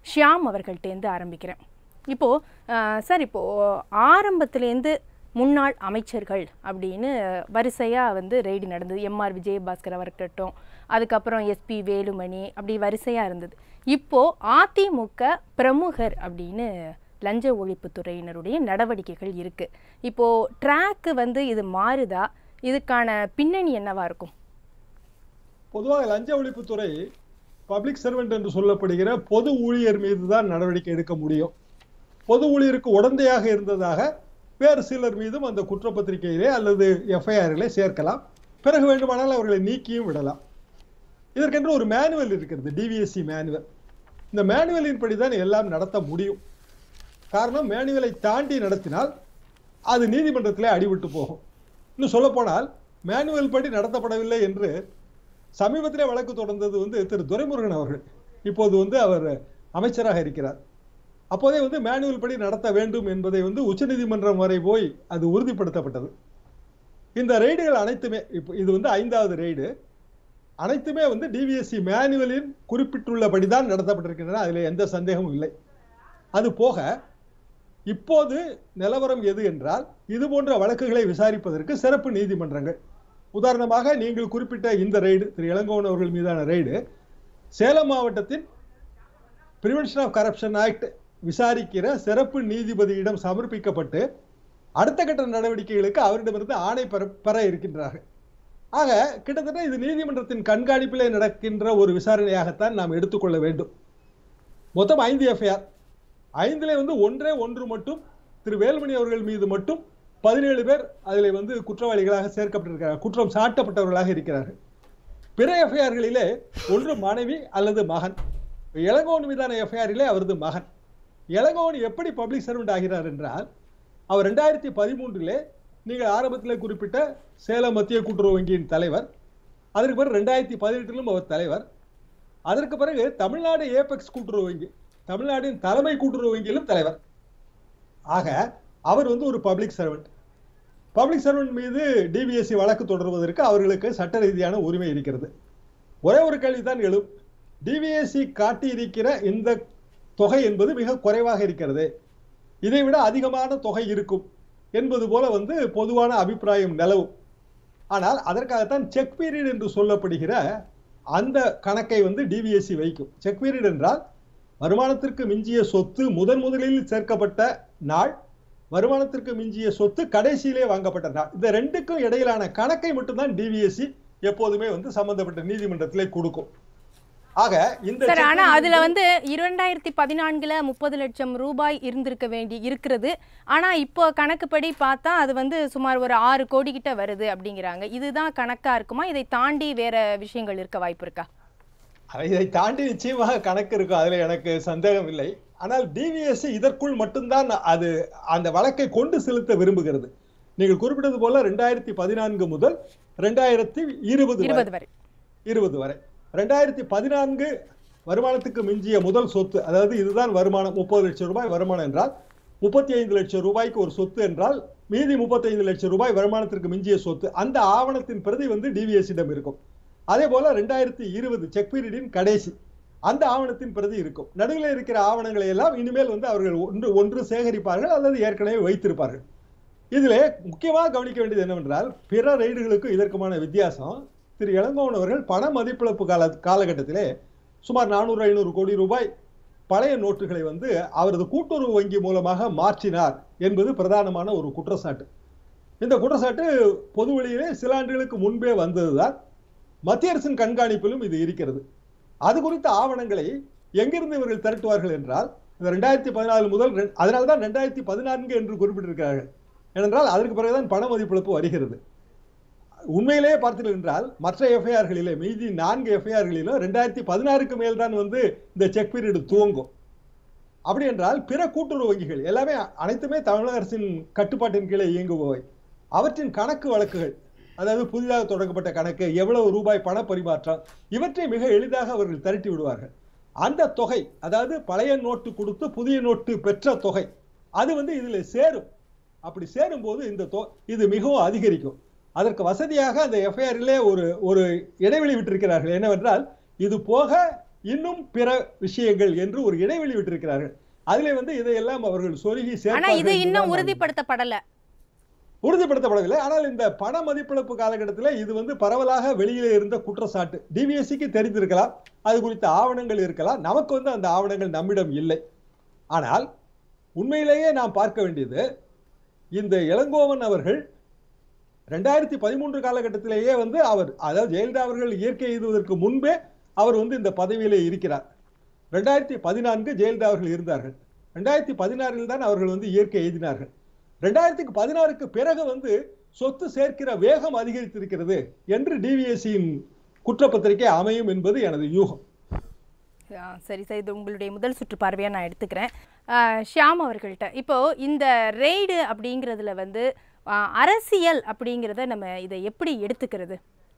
ஷியாம் அவர்கள்ட்டேருந்து ஆரம்பிக்கிறேன் இப்போது சார் இப்போது ஆரம்பத்துலேருந்து முன்னாள் அமைச்சர்கள் அப்படின்னு வரிசையாக வந்து ரெய்டு நடந்தது எம்ஆர் விஜயபாஸ்கர் அவர் இருக்கட்டும் அதுக்கப்புறம் எஸ்பி வேலுமணி அப்படி வரிசையாக இருந்தது இப்போது அதிமுக பிரமுகர் அப்படின்னு லஞ்ச ஒழிப்புத்துறையினருடைய நடவடிக்கைகள் இருக்குது இப்போது ட்ராக்கு வந்து இது மாறுதா இதுக்கான பின்னணி என்னவா இருக்கும் பொதுவாக லஞ்ச ஒழிப்புத்துறை பப்ளிக் சர்வெண்ட் என்று சொல்லப்படுகிற பொது ஊழியர் மீது தான் நடவடிக்கை எடுக்க முடியும் பொது ஊழியருக்கு உடந்தையாக இருந்ததாக வேறு சிலர் மீதும் அந்த குற்றப்பத்திரிகையிலே அல்லது எஃப்ஐஆரிலே சேர்க்கலாம் பிறகு வேண்டுமானால் அவர்களை நீக்கியும் விடலாம் இதற்கென்று ஒரு மேனுவல் இருக்கிறது டிவிஎஸ்சி மேனுவல் இந்த மேனுவலின் படி தான் எல்லாம் நடத்த முடியும் காரணம் மேனுவலை தாண்டி நடத்தினால் அது நீதிமன்றத்திலே அடிவிட்டு போகும் இன்னும் சொல்லப்போனால் மேனுவல் படி நடத்தப்படவில்லை என்று சமீபத்திலே வழக்கு தொடர்ந்தது வந்து திரு துரைமுருகன் அவர்கள் இப்போது வந்து அவர் அமைச்சராக இருக்கிறார் அப்போதே வந்து மேனுவல் படி நடத்த வேண்டும் என்பதை வந்து உச்சநீதிமன்றம் வரை போய் அது உறுதிப்படுத்தப்பட்டது இந்த ரெய்டுகள் அனைத்துமே இப்போ இது வந்து ஐந்தாவது ரெய்டு அனைத்துமே வந்து டிவிஎஸ்சி மேனுவலின் குறிப்பிட்டுள்ளபடிதான் நடத்தப்பட்டிருக்கின்றன அதில் எந்த சந்தேகமும் இல்லை அது போக இப்போது நிலவரம் எது என்றால் இது போன்ற வழக்குகளை விசாரிப்பதற்கு சிறப்பு நீதிமன்றங்கள் உதாரணமாக நீங்கள் குறிப்பிட்ட இந்த ரெய்டு திரு இளங்கோவன் அவர்கள் மீதான ரெய்டு சேலம் மாவட்டத்தின் பிரிவென்ஷன் ஆஃப் கரப்ஷன் ஆக்ட் விசாரிக்கிற சிறப்பு நீதிபதியிடம் சமர்ப்பிக்கப்பட்டு அடுத்த கட்ட நடவடிக்கைகளுக்கு அவரிடமிருந்து ஆணை பெற பெற இருக்கின்றார்கள் ஆக கிட்டத்தட்ட இது நீதிமன்றத்தின் கண்காணிப்பிலே நடக்கின்ற ஒரு விசாரணையாகத்தான் நாம் எடுத்துக்கொள்ள வேண்டும் மொத்தம் ஐந்து எஃப்ஐஆர் ஐந்திலே வந்து ஒன்றே ஒன்று மட்டும் திரு வேலுமணி அவர்கள் மீது மட்டும் பதினேழு பேர் அதில் வந்து குற்றவாளிகளாக சேர்க்கப்பட்டிருக்கிறார்கள் குற்றம் சாட்டப்பட்டவர்களாக இருக்கிறார்கள் பிற எஃப்ஐஆர்களிலே ஒன்று மனைவி அல்லது மகன் இளங்கோவன் மீதான எஃப்ஐஆரிலே அவரது மகன் இளங்கோவன் எப்படி பப்ளிக் சர்வெண்ட் ஆகிறார் என்றால் அவர் ரெண்டாயிரத்தி பதிமூன்றிலே நீங்கள் ஆரம்பத்தில் குறிப்பிட்ட சேலம் மத்திய கூட்டுறவு வங்கியின் தலைவர் அதற்கு பிறகு ரெண்டாயிரத்தி பதினெட்டிலும் அவர் தலைவர் அதற்கு பிறகு தமிழ்நாடு ஏபெக்ஸ் கூட்டுறவு வங்கி தமிழ்நாட்டின் தலைமை கூட்டுறவு வங்கியிலும் தலைவர் ஆக அவர் வந்து ஒரு பப்ளிக் சர்வெண்ட் பப்ளிக் சர்வெண்ட் மீது டிபிஎஸ்சி வழக்கு தொடர்வதற்கு அவர்களுக்கு சட்ட ரீதியான உரிமை இருக்கிறது ஒரே ஒரு கேள்விதான் எழும் டிவிஎஸ்சி காட்டியிருக்கிற இந்த தொகை என்பது மிக குறைவாக இருக்கிறது இதை விட அதிகமான தொகை இருக்கும் என்பது போல வந்து பொதுவான அபிப்பிராயம் நிலவும் ஆனால் அதற்காகத்தான் செக் பீரியட் என்று சொல்லப்படுகிற அந்த கணக்கை வந்து டிவிஎஸ்சி வைக்கும் செக் பீரியட் என்றால் வருமானத்திற்கு மிஞ்சிய சொத்து முதன் முதலில் சேர்க்கப்பட்ட நாள் வருமானத்திற்கு மிஞ்சிய சொத்து கடைசியிலே வாங்கப்பட்ட நாள் இந்த ரெண்டுக்கும் இடையிலான கணக்கை மட்டும்தான் டிவிஎஸ்சி எப்போதுமே வந்து சம்பந்தப்பட்ட நீதிமன்றத்திலே கொடுக்கும் ஆக இந்த சார் check ஆனா period அதுல வந்து இரண்டாயிரத்தி பதினான்குல முப்பது லட்சம் ரூபாய் இருந்திருக்க வேண்டி இருக்கிறது ஆனா இப்போ கணக்குப்படி பார்த்தா அது வந்து சுமார் ஒரு ஆறு கோடி கிட்ட வருது அப்படிங்கிறாங்க இதுதான் கணக்கா இருக்குமா இதை தாண்டி வேற விஷயங்கள் இருக்க வாய்ப்பு இருக்கா அதை- இதை தாண்டி நிச்சயமாக கணக்கு இருக்கும் அதுல எனக்கு சந்தேகம் இல்லை ஆனால் டிவிஎஸ்சி இதற்குள் மட்டும்தான் அது அந்த வழக்கை கொண்டு செலுத்த விரும்புகிறது நீங்கள் குறிப்பிட்டது போல ரெண்டாயிரத்தி பதினான்கு முதல் ரெண்டாயிரத்தி இருபது வரை இருபது வரை இருபது வரை ரெண்டாயிரத்தி பதினான்கு வருமானத்துக்கு மிஞ்சிய முதல் சொத்து அதாவது இதுதான் வருமானம் முப்பது லட்சம் ரூபாய் வருமானம் என்றால் முப்பத்தி ஐந்து லட்சம் ரூபாய்க்கு ஒரு சொத்து என்றால் மீதி முப்பத்தைந்து லட்சம் ரூபாய் வருமானத்திற்கு மிஞ்சிய சொத்து அந்த ஆவணத்தின் பிரதி வந்து டிவிஎஸ்சிடம் இருக்கும் அதே போல ரெண்டாயிரத்தி இருபது செக் பீரியடின் கடைசி அந்த ஆவணத்தின் பிரதி இருக்கும் நடுவில் இருக்கிற ஆவணங்களை எல்லாம் இனிமேல் வந்து அவர்கள் ஒன்று ஒன்று சேகரிப்பார்கள் அல்லது ஏற்கனவே வைத்திருப்பார்கள் இதிலே முக்கியமாக கவனிக்க வேண்டியது என்னவென்றால் பிற ரெய்டுகளுக்கும் இதற்குமான வித்தியாசம் திரு இளங்கோவன் அவர்கள் பண மதிப்பிழப்பு கால காலகட்டத்திலே சுமார் நானூறு ஐநூறு கோடி ரூபாய் பழைய நோட்டுகளை வந்து அவரது கூட்டுறவு வங்கி மூலமாக மாற்றினார் என்பது பிரதானமான ஒரு குற்றச்சாட்டு இந்த குற்றச்சாட்டு பொது வெளியிலே சில ஆண்டுகளுக்கு முன்பே வந்ததுதான் மத்திய அரசின் கண்காணிப்பிலும் இது இருக்கிறது அது குறித்த ஆவணங்களை எங்கிருந்து இவர்கள் திரட்டுவார்கள் என்றால் இந்த ரெண்டாயிரத்தி பதினாலு முதல் ரெ- அதனால்தான் ரெண்டாயிரத்தி பதினான்கு என்று குறிப்பிட்டிருக்கிறார்கள் ஏனென்றால் அதற்கு பிறகுதான் பண மதிப்பிழப்பு வருகிறது உண்மையிலேயே பார்த்தீர்கள் என்றால் மற்ற எஃப்ஐஆர்களிலே மீதி நான்கு எஃப்ஐஆர்களிலும் ரெண்டாயிரத்தி பதினாறுக்கு மேல் தான் வந்து இந்த செக் பீரியட் துவங்கும் அப்படி என்றால் பிற கூட்டுறவு வங்கிகள் எல்லாமே அனைத்துமே தமிழக அரசின் கட்டுப்பாட்டின் கீழே இயங்குபவை அவற்றின் கணக்கு வழக்குகள் அதாவது புதிதாக தொடங்கப்பட்ட கணக்கு எவ்வளவு ரூபாய் பண பரிமாற்றம் இவற்றை மிக எளிதாக அவர்கள் திரட்டி விடுவார்கள் அந்த தொகை அதாவது பழைய நோட்டு கொடுத்து புதிய நோட்டு பெற்ற தொகை அது வந்து இதில் சேரும் அப்படி சேரும்போது இந்த தொ இது மிகவும் அதிகரிக்கும் அதற்கு வசதியாக அந்த எஃப்ஐஆரிலே ஒரு ஒரு இடைவெளி விட்டிருக்கிறார்கள் என்னவென்றால் இது போக இன்னும் பிற விஷயங்கள் என்று ஒரு இடைவெளி விட்டிருக்கிறார்கள் அதிலே வந்து இதையெல்லாம் அவர்கள் சொருகி ஆனா சேர்ப்பார்கள் இது என்றுதான் இன்னும் நான் உறுதிப்படுத்தப்படல உறுதிப்படுத்தப்படவில்லை ஆனால் இந்த பண மதிப்பிழப்பு காலகட்டத்தில் இது வந்து பரவலாக வெளியிலே இருந்த குற்றச்சாட்டு டிவிஎஸ்சிக்கு தெரிந்திருக்கலாம் அது குறித்த ஆவணங்கள் இருக்கலாம் நமக்கு வந்து அந்த ஆவணங்கள் நம்மிடம் இல்லை ஆனால் உண்மையிலேயே நாம் பார்க்க வேண்டியது இந்த இளங்கோவன் அவர்கள் ரெண்டாயிரத்தி பதிமூன்று காலகட்டத்திலேயே வந்து அவர் அதாவது ஜெயலலிதா அவர்கள் இயற்கை எய்துவதற்கு முன்பே அவர் வந்து இந்த பதவியிலே இருக்கிறார் ரெண்டாயிரத்தி பதினான்கு ஜெயலலிதா அவர்கள் இருந்தார்கள் ரெண்டாயிரத்தி பதினாறில் தான் அவர்கள் வந்து இயற்கை எய்தினார்கள் ரெண்டாயிரத்துக்கு பதினாறுக்கு பிறகு வந்து சொத்து சேர்க்கிற வேகம் அதிகரித்திருக்கிறது என்று டிவிஎஸ்சியின் குற்றப்பத்திரிகை அமையும் என்பது எனது யூகம் ஆ, சரி சரி இது உங்களுடைய முதல் சுற்று பார்வையாக நான் எடுத்துக்கிறேன் ஆ, ஷியாம் அவர்கள்ட்ட இப்போ இந்த ரெய்டு அப்படிங்கிறதுல வந்து ஆ, அரசியல் அப்படிங்கிறத நம்ம இதை எப்படி எடுத்துக்கிறது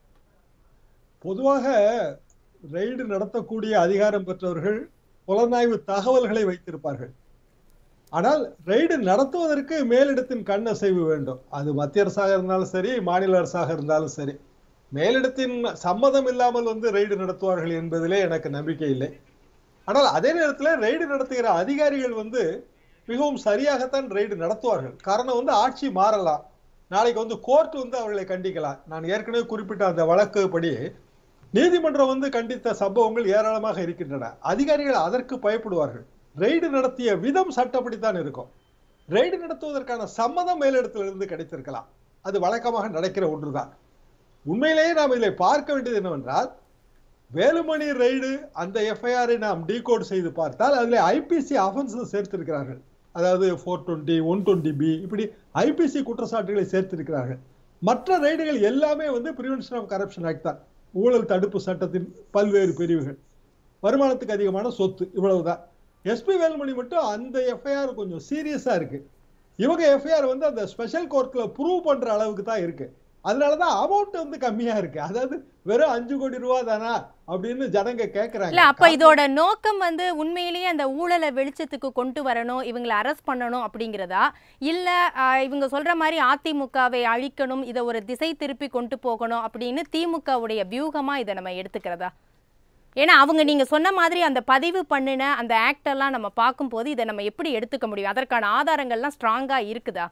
பொதுவாக ரெய்டு நடத்தக்கூடிய அதிகாரம் பெற்றவர்கள் புலனாய்வு தகவல்களை வைத்திருப்பார்கள் ஆனால் ரெய்டு நடத்துவதற்கு மேலிடத்தின் கண் அசைவு வேண்டும் அது மத்திய அரசாக இருந்தாலும் சரி மாநில அரசாக இருந்தாலும் சரி மேலிடத்தின் சம்மதம் இல்லாமல் வந்து ரெய்டு நடத்துவார்கள் என்பதிலே எனக்கு நம்பிக்கை இல்லை ஆனால் அதே நேரத்தில் ரெய்டு நடத்துகிற அதிகாரிகள் வந்து மிகவும் சரியாகத்தான் ரெய்டு நடத்துவார்கள் காரணம் வந்து ஆட்சி மாறலாம் நாளைக்கு வந்து கோர்ட் வந்து அவர்களை கண்டிக்கலாம் நான் ஏற்கனவே குறிப்பிட்ட அந்த வழக்கு படி நீதிமன்றம் வந்து கண்டித்த சம்பவங்கள் ஏராளமாக இருக்கின்றன அதிகாரிகள் அதற்கு பயப்படுவார்கள் ரெய்டு நடத்திய விதம் சட்டப்படித்தான் இருக்கும் ரெய்டு நடத்துவதற்கான சம்மதம் மேலிடத்திலிருந்து கிடைத்திருக்கலாம் அது வழக்கமாக நடக்கிற ஒன்றுதான் உண்மையிலேயே நாம் இதை பார்க்க வேண்டியது என்னவென்றால் வேலுமணி ரெய்டு அந்த எஃப்ஐஆரை நாம் டீகோட் செய்து பார்த்தால் அதில் ஐபிசி அஃபென்ஸ் சேர்த்திருக்கிறார்கள் அதாவது four twenty one twenty B இப்படி ஐபிசி குற்றச்சாட்டுகளை சேர்த்திருக்கிறார்கள் மற்ற ரெய்டுகள் எல்லாமே வந்து பிரிவென்ஷன் ஆஃப் கரப்ஷன் ஆக்ட் தான் ஊழல் தடுப்பு சட்டத்தின் பல்வேறு பிரிவுகள் வருமானத்துக்கு அதிகமான சொத்து இவ்வளவுதான் எஸ்பி வேலுமணி மட்டும் அந்த எஃப்ஐஆர் கொஞ்சம் சீரியஸா இருக்கு இவங்க எஃப்ஐஆர் வந்து அந்த ஸ்பெஷல் கோர்ட்ல ப்ரூவ் பண்ற அளவுக்கு தான் இருக்கு அதனாலதான் அமௌண்ட் வந்து கம்மியா இருக்கு அதாவது வெறும் அஞ்சு கோடி ரூபா தானா அப்படின்னு ஜனங்க இல்ல கேக்குறாங்க அப்ப இதோட நோக்கம் வந்து உண்மையிலேயே அந்த ஊழலை வெளிச்சத்துக்கு கொண்டு வரணும் இவங்களை அரெஸ்ட் பண்ணணும் அப்படிங்கிறதா இல்ல ஆ, இவங்க சொல்ற மாதிரி அதிமுகவை அழிக்கணும் இதை ஒரு திசை திருப்பி கொண்டு போகணும் அப்படின்னு திமுகவுடைய வியூகமா இதை நம்ம எடுத்துக்கிறதா ஏன்னா அவங்க நீங்க சொன்ன மாதிரி அந்த பதிவு பண்ணின அந்த ஆக்ட் எல்லாம் நம்ம பார்க்கும்போது இதை நம்ம எப்படி எடுத்துக்க முடியும் அதற்கான ஆதாரங்கள்லாம் ஸ்ட்ராங்கா இருக்குதா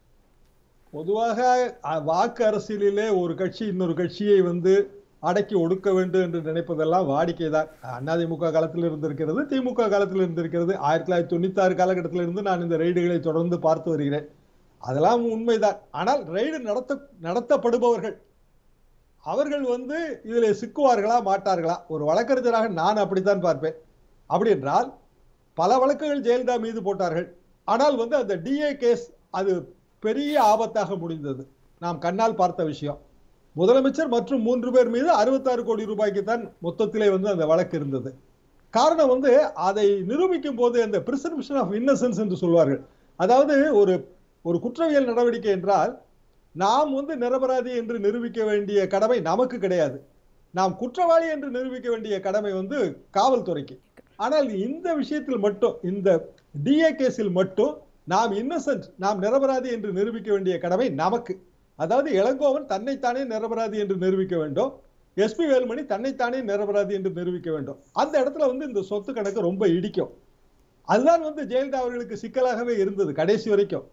பொதுவாக அ, வாக்கு அரசியலிலே ஒரு கட்சி இன்னொரு கட்சியை வந்து அடக்கி ஒடுக்க வேண்டும் என்று நினைப்பதெல்லாம் வாடிக்கை தான் அதிமுக காலத்தில் இருந்திருக்கிறது திமுக காலத்தில் இருந்திருக்கிறது ஆயிரத்தி தொள்ளாயிரத்தி தொண்ணூத்தி ஆறு காலகட்டத்தில் இருந்து நான் இந்த ரெய்டுகளை தொடர்ந்து பார்த்து வருகிறேன் அதெல்லாம் உண்மைதான் ஆனால் ரெய்டு நடத்த நடத்தப்படுபவர்கள் அவர்கள் வந்து இதில் சிக்குவார்களா மாட்டார்களா ஒரு வழக்கறிஞராக நான் அப்படித்தான் பார்ப்பேன் அப்படி என்றால் பல வழக்குகள் ஜெயலலிதா மீது போட்டார்கள் ஆனால் வந்து அந்த டிஏ கேஸ் அது பெரிய ஆபத்தாக முடிந்தது நாம் கண்ணால் பார்த்த விஷயம் முதலமைச்சர் மற்றும் மூன்று பேர் மீது அறுபத்தாறு கோடி ரூபாய்க்கு தான் மொத்தத்திலே வந்து அந்த வழக்கு இருந்தது காரணம் வந்து அதை நிரூபிக்கும் போது அந்த பிரிசர்மிஷன் ஆஃப் இன்னசென்ஸ் என்று சொல்வார்கள் அதாவது ஒரு ஒரு குற்றவியல் நடவடிக்கை என்றால் நாம் வந்து நிரபராதி என்று நிரூபிக்க வேண்டிய கடமை நமக்கு கிடையாது நாம் குற்றவாளி என்று நிரூபிக்க வேண்டிய கடமை வந்து காவல்துறைக்கு ஆனால் இந்த விஷயத்தில் மட்டும் இந்த டிஏ கேஸில் மட்டும் நாம் இன்னசென்ட் நாம் நிரபராதி என்று நிரூபிக்க வேண்டிய கடமை நமக்கு அதாவது இளங்கோவன் தன்னைத்தானே நிரபராதி என்று நிரூபிக்க வேண்டும் எஸ்பி வேலுமணி தன்னைத்தானே நிரபராதி என்று நிரூபிக்க வேண்டும் அந்த இடத்துல வந்து இந்த சொத்து கணக்கு ரொம்ப இடிக்கும் அதுதான் வந்து ஜெயலலிதா அவர்களுக்கு சிக்கலாகவே இருந்தது கடைசி வரைக்கும்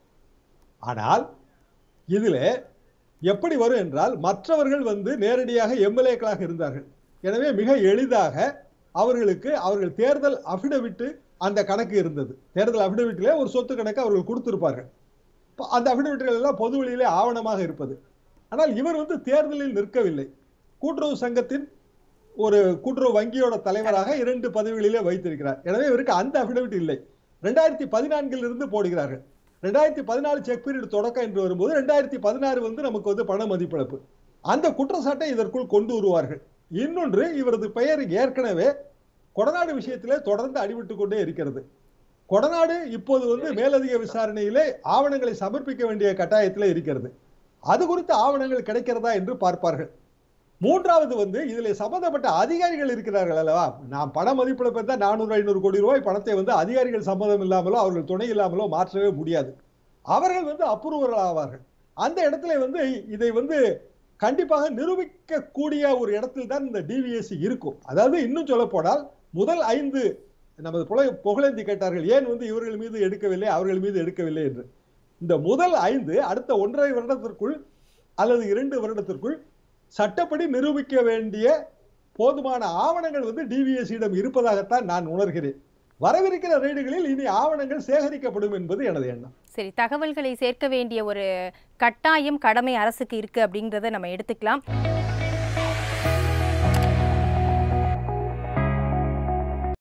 ஆனால் இதுல எப்படி வரும் என்றால் மற்றவர்கள் வந்து நேரடியாக எம்எல்ஏக்களாக இருந்தார்கள் எனவே மிக எளிதாக அவர்களுக்கு அவர்கள் தேர்தல் அபிடவிட்டு அந்த கணக்கு இருந்தது தேர்தல் அபிடவிட்டிலே ஒரு சொத்து கணக்கு அவர்கள் கொடுத்திருப்பார்கள் இப்ப அந்த அபிடவிட்டுகள் எல்லாம் பொது வெளியிலே ஆவணமாக இருப்பது ஆனால் இவர் வந்து தேர்தலில் நிற்கவில்லை கூட்டுறவு சங்கத்தின் ஒரு கூட்டுறவு வங்கியோட தலைவராக இரண்டு பதவிகளிலே வைத்திருக்கிறார் எனவே இவருக்கு அந்த அபிடவிட் இல்லை ரெண்டாயிரத்தி பதினான்கில் இருந்து போடுகிறார்கள் ரெண்டாயிரத்தி பதினாலு செக் பீரியட் தொடக்கம் என்று வரும்போது ரெண்டாயிரத்தி பதினாறு வந்து நமக்கு வந்து பண மதிப்பிழப்பு அந்த குற்றச்சாட்டை இதற்குள் கொண்டு வருவார்கள் இன்னொன்று இவரது பெயர் ஏற்கனவே கொடநாடு விஷயத்திலே தொடர்ந்து அடிபட்டு கொண்டே இருக்கிறது கொடநாடு இப்போது வந்து மேலதிக விசாரணையிலே ஆவணங்களை சமர்ப்பிக்க வேண்டிய கட்டாயத்திலே இருக்கிறது அது குறித்த ஆவணங்கள் கிடைக்கிறதா என்று பார்ப்பார்கள் மூன்றாவது வந்து இதில் சம்பந்தப்பட்ட அதிகாரிகள் இருக்கிறார்கள் அல்லவா நாம் பண மதிப்பிழப்பை தான் நானூறு ஐநூறு கோடி ரூபாய் பணத்தை வந்து அதிகாரிகள் சம்மதம் இல்லாமலோ அவர்கள் துணை இல்லாமலோ மாற்றவே முடியாது அவர்கள் வந்து அப்ரூவர்கள் ஆவார்கள் அந்த இடத்துல வந்து இதை வந்து கண்டிப்பாக நிரூபிக்கக்கூடிய ஒரு இடத்தில் தான் இந்த டிவிஎஸ்சி இருக்கும் அதாவது இன்னும் சொல்ல போனால் முதல் ஐந்து நமது புல- புகழேந்தி கேட்டார்கள் ஏன் வந்து இவர்கள் மீது எடுக்கவில்லை அவர்கள் மீது எடுக்கவில்லை என்று இந்த முதல் ஐந்து அடுத்த ஒன்றரை வருடத்திற்குள் அல்லது இரண்டு வருடத்திற்குள் சட்டப்படி நிரூபிக்க வேண்டிய போதுமான ஆவணங்கள் வந்து டிவிஎஸ்சியிடம் இருப்பதாகத்தான் நான் உணர்கிறேன் வரவிருக்கிற ரெய்டுகளில் இனி ஆவணங்கள் சேகரிக்கப்படும் என்பது எனது எண்ணம் சரி தகவல்களை சேர்க்க வேண்டிய ஒரு கட்டாயம் கடமை அரசுக்கு இருக்கு அப்படிங்கிறத நம்ம எடுத்துக்கலாம்